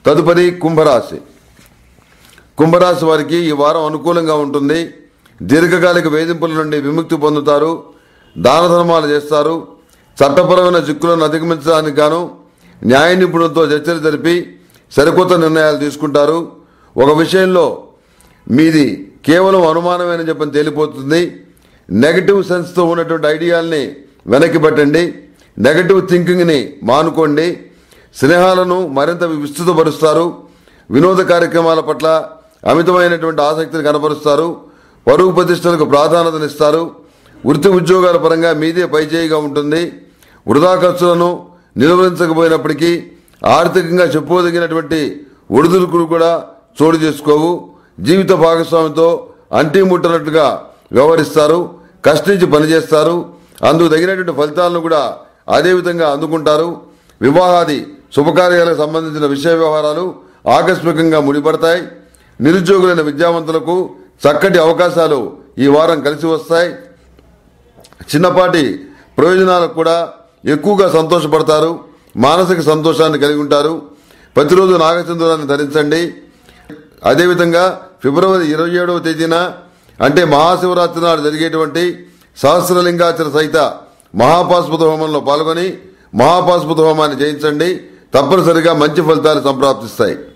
తదుపరి కుంభరాశి కుంభరాశి వారికి ఈ వారం అనుకూలంగా ఉంటుంది దీర్ఘకాలిక వేధింపుల నుండి విముక్తి పొందుతారు దాన ధర్మాలు చేస్తారు చట్టపరమైన చిక్కులను అధిగమించడానికి గాను న్యాయ నిపుణులతో చర్చలు జరిపి సరికొత్త నిర్ణయాలు తీసుకుంటారు ఒక విషయంలో మీది కేవలం అనుమానమేనని చెప్పని తేలిపోతుంది నెగటివ్ సెన్స్తో ఉన్నటువంటి ఐడియాల్ని వెనక్కి పెట్టండి నెగటివ్ థింకింగ్ని మానుకోండి స్నేహాలను మరింత విస్తృతపరుస్తారు వినోద కార్యక్రమాల పట్ల అమితమైనటువంటి ఆసక్తిని కనపరుస్తారు పరుగు ప్రతిష్టలకు ప్రాధాన్యతనిస్తారు వృత్తి ఉద్యోగాల పరంగా మీదే పైచేయిగా ఉంటుంది వృధా ఖర్చులను నిలువరించకపోయినప్పటికీ ఆర్థికంగా చెప్పుకోదగినటువంటి ఒడిదుడుకులు కూడా చోటు చేసుకోవు జీవిత భాగస్వామితో అంటీ ముట్టనట్టుగా వ్యవహరిస్తారు కష్టించి పనిచేస్తారు అందుకు తగినటువంటి ఫలితాలను కూడా అదే విధంగా అందుకుంటారు వివాహాది శుభకార్యాలకు సంబంధించిన విషయ వ్యవహారాలు ఆకస్మికంగా ముడిపడతాయి నిరుద్యోగులైన విద్యావంతులకు చక్కటి అవకాశాలు ఈ వారం కలిసి వస్తాయి చిన్నపాటి ప్రయోజనాలకు కూడా ఎక్కువగా సంతోషపడతారు మానసిక సంతోషాన్ని కలిగి ఉంటారు ప్రతిరోజు నాగచంద్రాన్ని ధరించండి అదేవిధంగా ఫిబ్రవరి ఇరవై ఏడవ తేదీన అంటే మహాశివరాత్రి నాడు జరిగేటువంటి సహస్రలింగాచర సహిత మహాపాస్పత హోమంలో పాల్గొని మహాపాస్పత హోమాన్ని చేయించండి తప్పనిసరిగా మంచి ఫలితాలు సంప్రాప్తిస్తాయి